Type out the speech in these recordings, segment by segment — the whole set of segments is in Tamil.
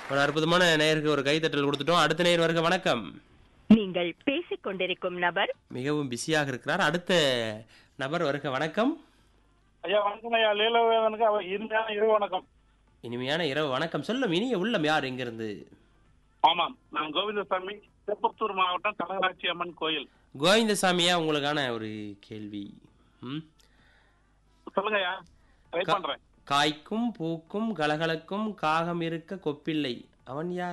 ஒரு அற்புதமான நேயருக்கு ஒரு கைத்தட்டல் கொடுத்துட்டோம் அடுத்த நேயர் வருக வணக்கம் நீங்கள் பேசிக் கொண்டிருக்கும் நபர் மிகவும் பிஸியாக இருக்கிறார் அடுத்த நபர் வருக வணக்கம் ஐயா வணக்கம் ஐயா லீலவேதனுக்கு அவ இனிமையான இரவு வணக்கம் இனிமையான இரவு வணக்கம் சொல்லும் இனிய உள்ளம் யார் எங்கிருந்து ஆமாம் நான் கோவிந்தசாமி திருப்பத்தூர் மாவட்டம் கனகராட்சி அம்மன் கோயில் கோவிந்தசாமியா உங்களுக்கான ஒரு கேள்வி ம் சொல்லுங்க ஐயா ட்ரை கா- பண்றேன் காய்க்கும் பூக்கும் கலகலக்கும் காகம் இருக்க கொப்பில்லை அவன் யார்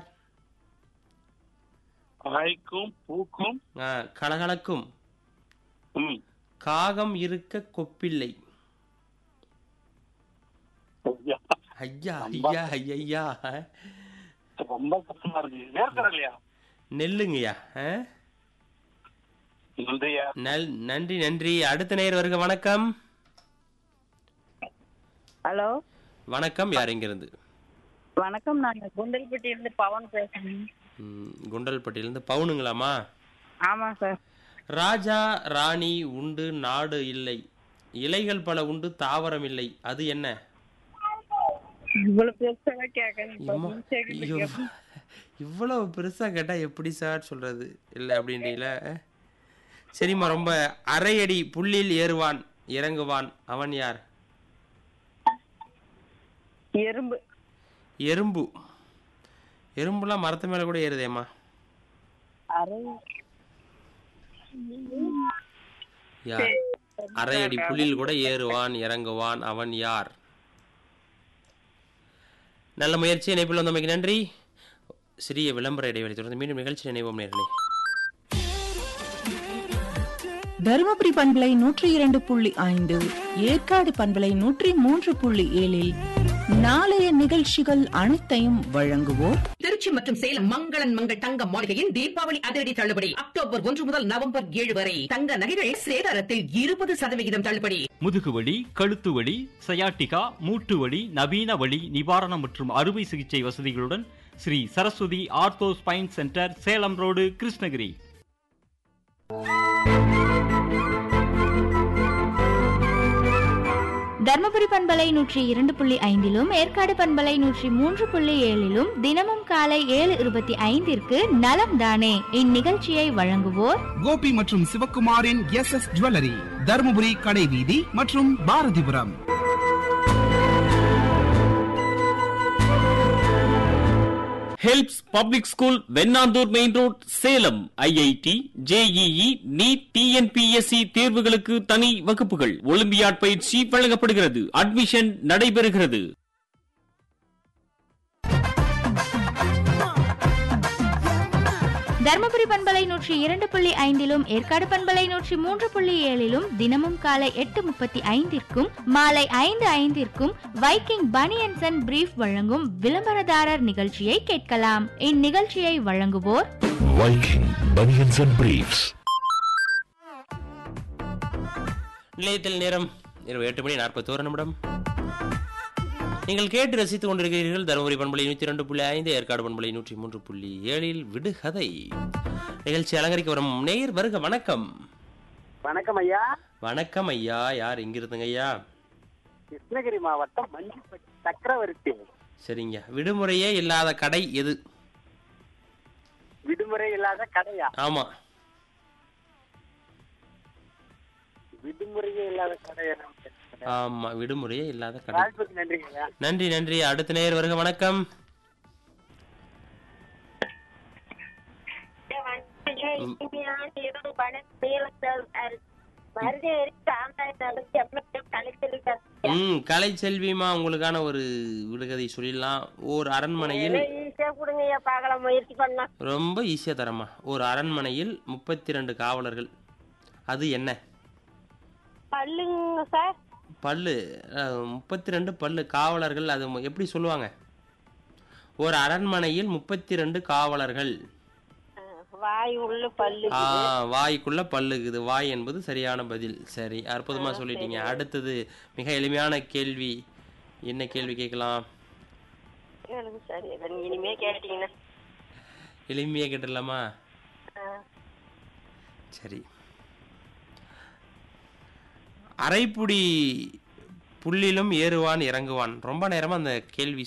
காய்க்கும் பூக்கும் ஆ, கலகலக்கும் ம் காகம் இருக்க கொப்பில்லை ஐயா, ஐயா ஐயா ஐயா ரொம்ப கஷ்டமா இருக்கு நேர்கற இல்லையா நெல்லுங்கய்யா ஆ? நன்றியா நல் நன்றி நன்றி அடுத்த நேயர் வருக வணக்கம் ஹலோ வணக்கம் யார் எங்கிருந்து வணக்கம் நாங்க குண்டல்பட்டியிலிருந்து பவன் பேசுறேன் ம், குண்டல்பட்டியிலிருந்து பவுனுங்களாமா ஆமா சார் ராஜா ராணி உண்டு நாடு இல்லை இலைகள் பல உண்டு தாவரம் இல்லை அது என்ன இவ்வளவு பெருசா கேட்கறேன் இம்மா, இவ்- இவ்வளவு பெருசா கேட்டா எப்படி சார் சொல்றது இல்ல அப்படின்றீல சரிம்மா ரொம்ப அரையடி புள்ளில் ஏறுவான் இறங்குவான் அவன் யார் எறும்பு எறும்பு எறும்புலாம் மரத்து மேல கூட ஏறுதேம்மா அரை யார் அரையடி புள்ளில் கூட ஏறுவான் இறங்குவான் அவன் யார் நல்ல முயற்சி இணைப்பில் வந்தமைக்கு நன்றி சிறிய விளம்பர இடைவெளி தொடர்ந்து மீண்டும் நிகழ்ச்சி நினைவோம் நேர்களே தருமபுரி பண்பலை நூற்றி இரண்டு புள்ளி ஐந்து ஏற்காடு பண்பலை நூற்றி மூன்று புள்ளி ஏழில் நாளைய நிகழ்ச்சிகள் அனைத்தையும் வழங்குவோர் திருச்சி மற்றும் சேலம் மங்களன் மங்கள் தங்க மாளிகையின் தீபாவளி அதிரடி தள்ளுபடி அக்டோபர் ஒன்று முதல் நவம்பர் ஏழு வரை தங்க நகைகள் சேதாரத்தில் இருபது சதவிகிதம் தள்ளுபடி முதுகுவலி கழுத்து வலி சயாட்டிகா மூட்டு வலி நவீன வலி நிவாரணம் மற்றும் அறுவை சிகிச்சை வசதிகளுடன் Sri Saraswathi ortho spine centre Salem road Krishnagiri Dharmapuri பண்பலை நூற்றி இரண்டு புள்ளி ஐந்திலும் ஏற்காடு பண்பலை நூற்றி மூன்று புள்ளி ஏழிலும் தினமும் காலை ஏழு இருபத்தி ஐந்திற்கு நலம் தானே இந்நிகழ்ச்சியை வழங்குவோர் கோபி மற்றும் சிவக்குமாரின் எஸ் எஸ் ஜுவல்லரி தருமபுரி கடைவீதி மற்றும் Bharathipuram helps public school Vennandur main road Salem IIT JEE NEET TNPSC தேர்வுகளுக்கு தனி வகுப்புகள் ஒலிம்பியாட் பயிற்சி வழங்கப்படுகிறது அட்மிஷன் நடைபெறுகிறது தர்மபுரி பண்பலை நூற்றி இரண்டு புள்ளி ஐந்திலும் ஏற்காடு பண்பலை நூற்றி மூன்று புள்ளி ஏழிலும் தினமும் காலை எட்டு முப்பத்தி ஐந்திற்கும் மாலை ஐந்து ஐந்திற்கும் வைக்கிங் பனியன்சன் அண்ட் பிரீஃப் வழங்கும் விளம்பரதாரர் நிகழ்ச்சியை கேட்கலாம் இந்நிகழ்ச்சியை வழங்குவோர் Viking Bunions and Briefs. நிலையத்தில் நேரம் இரவு எட்டு மணி நாற்பத்தோரு நிமிடம் நீங்கள் கேட்டு ரசித்துக் கொண்டிருக்கிறீர்கள் தருமபுரி பண்பலை நூற்றி இரண்டு புள்ளி ஐந்து ஏற்காடு பண்பலை நூற்றி மூன்று புள்ளி ஏழில் விடுகதை நிகழ்ச்சி அலங்கரிக்க வரும் நேயர் வருக வணக்கம் வணக்கம் ஐயா வணக்கம் ஐயா யார் எங்கிருந்துங்க ஐயா கிருஷ்ணகிரி மாவட்டம் மஞ்சுப்பட்டி சக்கரவர்த்தி சரிங்க விடுமுறையே இல்லாத கடை எது விடுமுறை இல்லாத கடையா ஆமா விடுமுறையே இல்லாத கடையா ஆமா விடுமுறையே இல்லாத கடை வாய்ப்புக்கு நன்றிங்க ஐயா நன்றி நன்றி அடுத்த நேயர் வருக வணக்கம் ம் கலை செல்விமா உங்களுக்கான ஒரு விடுகதை சொல்லிடலாம் ஒரு அரண்மனையில் பார்க்கலாம் முயற்சி பண்ணா ரொம்ப ஈஸியா தரமா ஒரு அரண்மனையில் முப்பத்தி ரெண்டு காவலர்கள் அது என்ன பல்லுங்க சார் பல்லு முப்பத்தி ரெண்டு பல்லு காவலர்கள் அது மு- எப்படி சொல்லுவாங்க ஒரு அரண்மனையில் முப்பத்தி ரெண்டு காவலர்கள் வாய் உள்ள பல்லு ஆ வாய்க்குள்ள பல்லுக்குது வாய் என்பது சரியான பதில் சரி அற்புதமா சொல்லிட்டீங்க அடுத்தது மிக எளிமையான கேள்வி என்ன கேள்வி கேட்கலாம் எனக்கு சரி நீங்க இனிமே கேட்டீங்கன்னா எளிமையா கேட்டுடலாமா சரி அரைப்புடி புள்ளிலும் ஏறுவான் இறங்குவான் ரொம்ப நேரமா அந்த கேள்வி